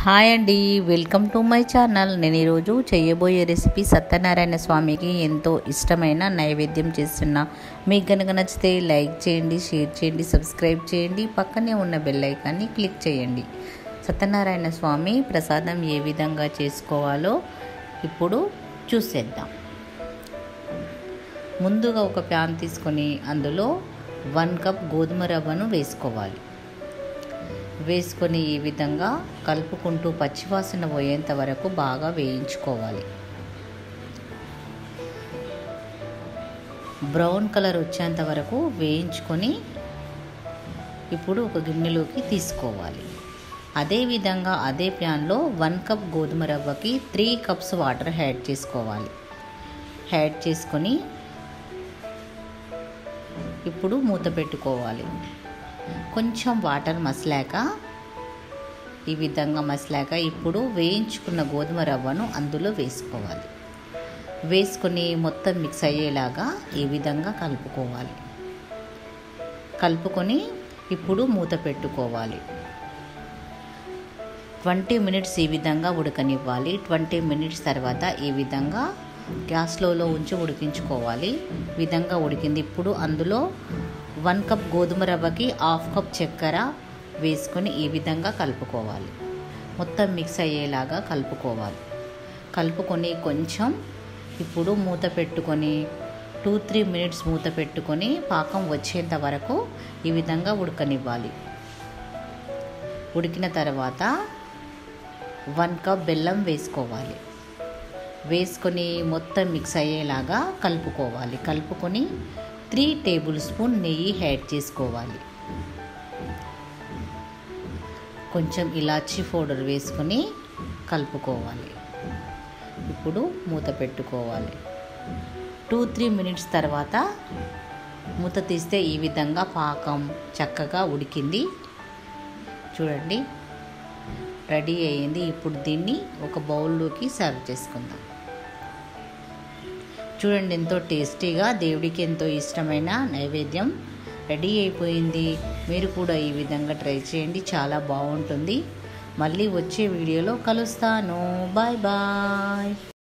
hi అండి welcome to my channel నేను ఈరోజు చేయబోయే రెసిపీ సత్యనారాయణ స్వామికి ఎంతో ఇష్టమైన నైవేద్యం చేస్తున్నా మీకు కనుక నచ్చితే లైక్ చేయండి షేర్ చేయండి సబ్స్క్రైబ్ చేయండి పక్కనే ఉన్న బెల్ ఐకాన్ని క్లిక్ చేయండి సత్యనారాయణ స్వామి ప్రసాదం ఏ విధంగా చేసుకోవాలో ఇప్పుడు చూసేద్దాం ముందుగా ఒక ప్యాన్ తీసుకొని అందులో వన్ కప్ గోధుమ రవ్వను వేసుకోవాలి వేసుకొని ఈ విధంగా కలుపుకుంటూ పచ్చివాసన పోయేంత వరకు బాగా వేయించుకోవాలి బ్రౌన్ కలర్ వచ్చేంత వరకు వేయించుకొని ఇప్పుడు ఒక గిన్నెలోకి తీసుకోవాలి అదేవిధంగా అదే ప్యాన్లో వన్ కప్ గోధుమ రవ్వకి త్రీ కప్స్ వాటర్ యాడ్ చేసుకోవాలి యాడ్ చేసుకొని ఇప్పుడు మూత పెట్టుకోవాలి కొంచెం వాటర్ మసలాక ఈ విధంగా మసలాక ఇప్పుడు వేయించుకున్న గోధుమ రవ్వను అందులో వేసుకోవాలి వేసుకొని మొత్తం మిక్స్ అయ్యేలాగా ఈ విధంగా కలుపుకోవాలి కలుపుకొని ఇప్పుడు మూత పెట్టుకోవాలి ట్వంటీ మినిట్స్ ఈ విధంగా ఉడకనివ్వాలి ట్వంటీ మినిట్స్ తర్వాత ఈ విధంగా గ్యాస్ స్లోలో ఉంచి ఉడికించుకోవాలి విధంగా ఉడికింది ఇప్పుడు అందులో వన్ కప్ గోధుమ రవ్వకి హాఫ్ కప్ చక్కెర వేసుకొని ఈ విధంగా కలుపుకోవాలి మొత్తం మిక్స్ అయ్యేలాగా కలుపుకోవాలి కలుపుకొని కొంచెం ఇప్పుడు మూత పెట్టుకొని టూ త్రీ మినిట్స్ మూత పెట్టుకొని పాకం వచ్చేంత వరకు ఈ విధంగా ఉడకనివ్వాలి ఉడికిన తర్వాత వన్ కప్ బెల్లం వేసుకోవాలి వేసుకొని మొత్తం మిక్స్ అయ్యేలాగా కలుపుకోవాలి కలుపుకొని త్రీ టేబుల్ స్పూన్ నెయ్యి యాడ్ చేసుకోవాలి కొంచెం ఇలాచీ పౌడర్ వేసుకొని కలుపుకోవాలి ఇప్పుడు మూత పెట్టుకోవాలి టూ త్రీ మినిట్స్ తర్వాత మూత తీస్తే ఈ విధంగా పాకం చక్కగా ఉడికింది చూడండి రెడీ అయ్యింది ఇప్పుడు దీన్ని ఒక బౌల్లోకి సర్వ్ చేసుకుందాం చూడండి ఎంతో టేస్టీగా దేవుడికి ఎంతో ఇష్టమైన నైవేద్యం రెడీ అయిపోయింది మీరు కూడా ఈ విధంగా ట్రై చేయండి చాలా బాగుంటుంది మళ్ళీ వచ్చే వీడియోలో కలుస్తాను బాయ్ బాయ్